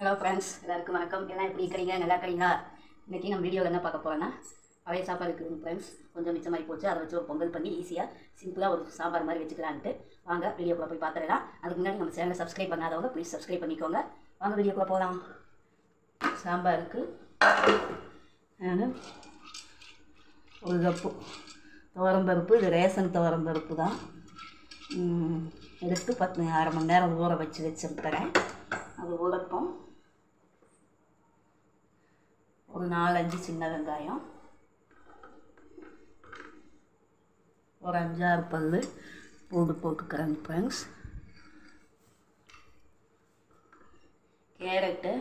Hello friends எல்லாருக்கும் வணக்கம் எல்லாம் எப்படி இருக்கிறீங்க நல்லா இருக்கிறீங்களா இன்றைக்கி நம்ம வீடியோவில் என்ன பார்க்க போகிறோன்னா பழைய சாப்பாடு இருக்குதுங்க ஃப்ரெண்ட்ஸ் கொஞ்சம் மிச்சமாகி போச்சு அதை வச்சு ஒரு பொங்கல் பண்ணி ஈஸியாக சிம்பிளாக ஒரு சாம்பார் மாதிரி வச்சுக்கலான்ட்டு வாங்க வீடியோக்குள்ளே போய் பார்த்துடலாம் அதுக்கு முன்னாடி நம்ம சேனலை சப்ஸ்கிரைப் பண்ணாதவங்க ப்ளீஸ் சப்ஸ்கிரைப் பண்ணிக்கோங்க வாங்க வீடியோக்குள்ளே போகலாம் சாம்பாருக்கு நான் ஒரு கப்பு துவரம்பருப்பு இது ரேஷன் துவரம்பருப்பு தான் ம், எடுத்து பத்து அரை மணி நேரம் ஊற வச்சு வச்சுருக்கிறேன் அது ஊறட்டும் ஒரு நாலஞ்சு சின்ன வெங்காயம் ஒரு அஞ்சாறு பல் பூண்டு போட்டுக்கிறேங்க ஃப்ரெண்ட்ஸ் கேரட்டு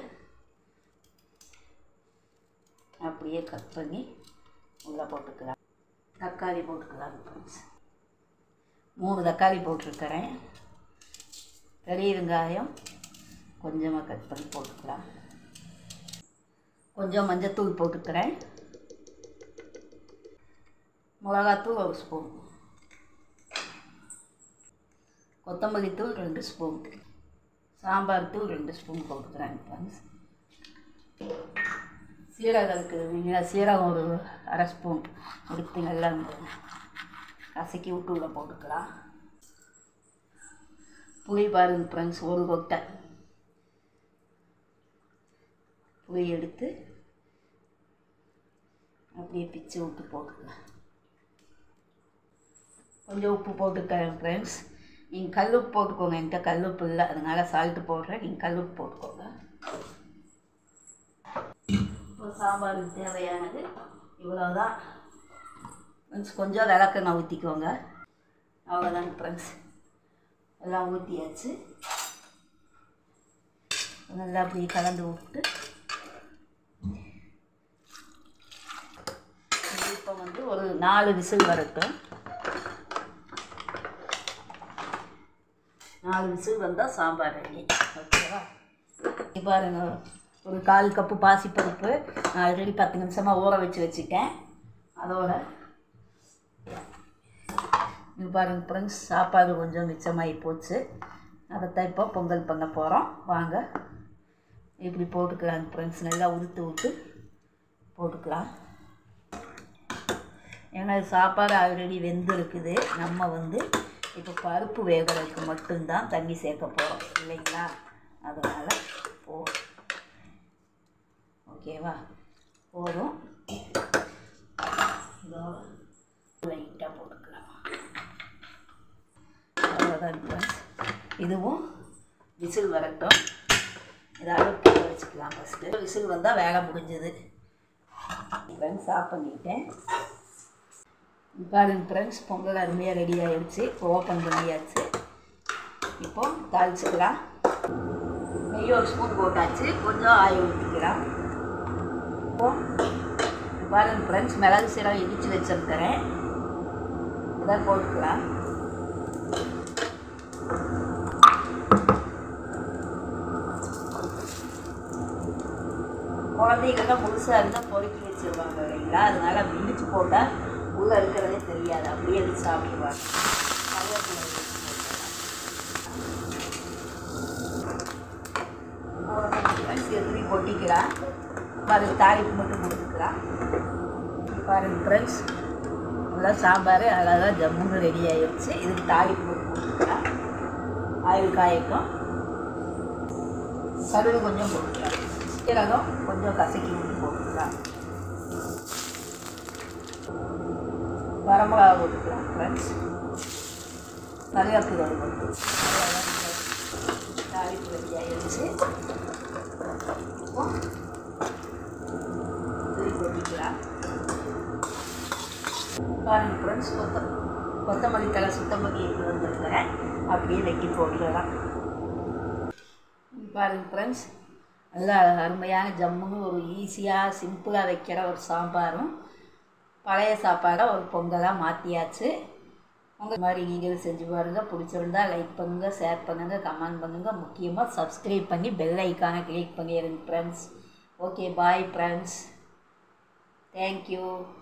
அப்படியே கட் பண்ணி உள்ளே போட்டுக்கலாம் தக்காளி போட்டுக்கலாம் ஃப்ரெண்ட்ஸ் மூணு தக்காளி போட்டிருக்கிறேன் பெரிய வெங்காயம் கொஞ்சமாக கட் பண்ணி போட்டுக்கலாம் கொஞ்சம் மஞ்சத்தூள் போட்டுக்கிறேன் மிளகாத்தூள் ஒரு ஸ்பூன் கொத்தமல்லி தூள் ரெண்டு ஸ்பூன் சாம்பார் தூள் ரெண்டு ஸ்பூன் போட்டுக்கிறேன் ஃப்ரெண்ட்ஸ் சீரகம் இருக்குதுங்க சீரகம் ஒரு அரை ஸ்பூன் எடுத்து நல்லா கசக்கி விட்டு உள்ள போட்டுக்கலாம் புளி பாருங்க ஃப்ரெண்ட்ஸ் ஒரு கொட்டை புளி எடுத்து அப்படியே பிச்சு விட்டு போட்டுக்கலாம் கொஞ்சம் உப்பு போட்டுக்கிறேன் ஃப்ரெண்ட்ஸ் நீங்கள் கல் உப்பு போட்டுக்கோங்க என்கிட்ட கல் உப்பு இல்லை அதனால் சால்ட்டு போடுறேன் நீங்கள் கல் உப்பு போட்டுக்கோங்க இப்போ சாம்பாருக்கு தேவையானது இவ்வளோதான் ஃப்ரெண்ட்ஸ் கொஞ்சம் விளக்கெண்ணெய் ஊற்றிக்கோங்க அவ்வளோதாங்க ஃப்ரெண்ட்ஸ் எல்லாம் ஊற்றியாச்சு நல்லா அப்படி கலந்து விட்டு இப்போ வந்து ஒரு நாலு விசில் வரட்டும் நாலு விசில் வந்தால் சாம்பார் ரெடி ஓகேவா இங்க பாருங்க ஒரு கால் கப்பு பாசிப்பருப்பு நான் ஆல்ரெடி பத்து நிமிஷமாக ஊற வச்சு வச்சுட்டேன் அதோட இங்க பாருங்க ஃப்ரெண்ட்ஸ் சாப்பாடு கொஞ்சம் மிச்சமாகி போச்சு அதைத்தான் இப்போ பொங்கல் பண்ண போகிறோம் வாங்க இப்படி போட்டுக்கலாங்க ஃப்ரெண்ட்ஸ் நல்லா உதுத்து விட்டு போட்டுக்கலாம் ஏன்னா இது சாப்பாடு ஆல்ரெடி வெந்திருக்குது நம்ம வந்து இப்போ பருப்பு வேகிறதுக்கு மட்டும்தான் தண்ணி சேர்க்க போகிறோம் இல்லைங்களா அதனால் போ ஓகேவா போதும் இதோ லைட்டாக போட்டுக்கலாம் அவ்வளோதான் ஃப்ரெண்ட்ஸ் இதுவும் விசில் வரட்டும் இதை அடுப்பில் வச்சுக்கலாம் ஃபஸ்ட்டு விசில் வந்தால் வேலை முடிஞ்சது ஃப்ரெண்ட்ஸ் ஆஃப் பண்ணிட்டேன் பாருங்க ஃப்ரெண்ட்ஸ் பொங்கல் அருமையாக ரெடி ஆகிடுச்சு இப்போ ஓப்பன் பண்ணியாச்சு இப்போ தாளிச்சுக்கலாம் நெய் ஒரு ஸ்பூன் போட்டாச்சு கொஞ்சம் ஆயில் ஊற்றிக்கலாம் இப்போ பாருங்க ஃப்ரெண்ட்ஸ் மிளகு சீரகம் இடித்து வச்சுருக்கிறேன் இதை போட்டுக்கலாம் குழந்தைகள்லாம் முழுசாக இருந்தால் பொறுக்கி வச்சுருவாங்க இல்லைங்களா அதனால் இடிச்சு போட்டால் உள்ளே இருக்கிறதே தெரியாது அப்படியே எடுத்து சாப்பிடுவாங்க கருவேப்பிலை எடுத்து போட்டுக்கலாம். திருப்பி கொட்டிக்கலாம் பாருங்க தாளிப்பு மட்டும் கொடுத்துக்கலாம் பாருங்க ஃப்ரெண்ட்ஸ் நல்லா சாம்பார் அழகாக ஜம்முன்னு ரெடி ஆகிடுச்சு இதுக்கு தாளிப்பு மட்டும் கொடுத்துக்கலாம் ஆயில் காயட்டும் கடுகு கொஞ்சம் போட்டுக்கலாம் சீரகம் கொஞ்சம் கசக்கி விட்டு போட்டுக்கலாம் வரமிளகா போட்டுக்கலாம் ஃப்ரெண்ட்ஸ் கருவேப்பிலை போட்டு தாளிப்பு ரெடி ஆகிடுச்சு இப்போ திருப்பி கொட்டிக்கலாம் பாருங்க ஃப்ரெண்ட்ஸ் கொத்த கொத்தமல்லி தலை சுத்தம் பண்ணி எடுத்து வந்துருக்கிறேன் அப்படியே வெட்டி போட்டுடலாம் பாருங்க ஃப்ரெண்ட்ஸ் நல்லா அருமையான ஜம்முன்னு ஒரு ஈஸியாக சிம்பிளாக வைக்கிற ஒரு சாம்பாரும் பழைய சாப்பாடை ஒரு பொங்கலாக மாற்றியாச்சு உங்கள் மாதிரி நீங்களும் செஞ்சு பாருங்கள் பிடிச்சிருந்தா லைக் பண்ணுங்கள் ஷேர் பண்ணுங்கள் கமெண்ட் பண்ணுங்கள் முக்கியமாக சப்ஸ்கிரைப் பண்ணி பெல் ஐக்கானை கிளிக் பண்ணிடுங்க friends okay bye friends thank you